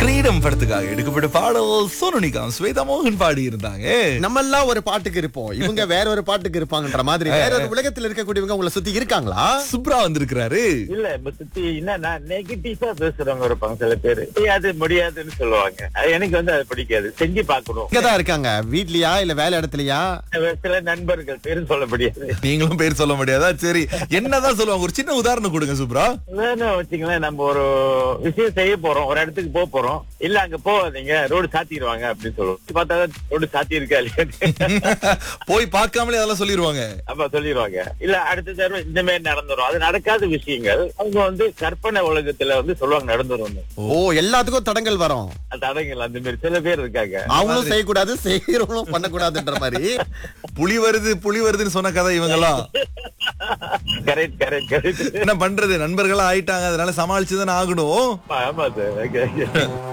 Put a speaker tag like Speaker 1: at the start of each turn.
Speaker 1: கிரீடம் படத்துக்காக எடுக்கப்பட்ட பாடல் சோனு நிகாம் ஸ்வேதா மோகன் பாடி இருந்தாங்க
Speaker 2: நம்ம எல்லாம் ஒரு பாட்டுக்கு இருப்போம் இவங்க வேற ஒரு பாட்டுக்கு இருப்பாங்கன்ற மாதிரி வேற ஒரு உலகத்துல இருக்கக்கூடியவங்க உங்களை சுத்தி இருக்காங்களா
Speaker 1: சுப்ரா வந்திருக்கிறாரு
Speaker 3: இல்ல இப்ப சுத்தி என்னன்னா நெகட்டிவா பேசுறவங்க இருப்பாங்க சில பேரு முடியாது முடியாதுன்னு சொல்லுவாங்க அது எனக்கு வந்து அது பிடிக்காது செஞ்சு பார்க்கணும்
Speaker 2: இங்கதான் இருக்காங்க வீட்லயா இல்ல வேலை இடத்துலயா
Speaker 3: சில நண்பர்கள் பேரும் சொல்ல முடியாது
Speaker 1: நீங்களும் பேர் சொல்ல முடியாதா சரி என்னதான் சொல்லுவாங்க ஒரு சின்ன உதாரணம் கொடுங்க சுப்ரா
Speaker 3: வேணும் வச்சுங்களேன் நம்ம ஒரு விஷயம் செய்ய போறோம் ஒரு இடத்துக்கு போக போறோம் இல்ல அங்க போகாதீங்க ரோடு சாத்திடுவாங்க அப்படின்னு சொல்லுவோம் பார்த்தா ரோடு சாத்தி இருக்கா இல்லையா
Speaker 1: போய் பார்க்காமலே அதெல்லாம் சொல்லிருவாங்க
Speaker 3: அப்ப சொல்லிடுவாங்க இல்ல அடுத்த தடவை இந்த மாதிரி நடந்துரும் அது நடக்காத விஷயங்கள் அவங்க வந்து கற்பனை உலகத்துல வந்து சொல்லுவாங்க நடந்துரும்
Speaker 2: ஓ எல்லாத்துக்கும் தடங்கள் வரும்
Speaker 3: அது அடங்கல அந்த மாதிரி சில பேர் இருக்காங்க
Speaker 2: அவங்களும் செய்யக்கூடாது செய்யறவங்களும் பண்ணக்கூடாதுன்ற மாதிரி
Speaker 1: புலி வருது புலி வருதுன்னு சொன்ன கதை இவங்கெல்லாம்
Speaker 3: கரெக்ட் கரெக்ட் கரெக்ட்
Speaker 1: என்ன பண்றது நண்பர்களா ஆயிட்டாங்க அதனால சமாளிச்சுதானே ஆகணும்
Speaker 3: ஆமா சார் ஓகே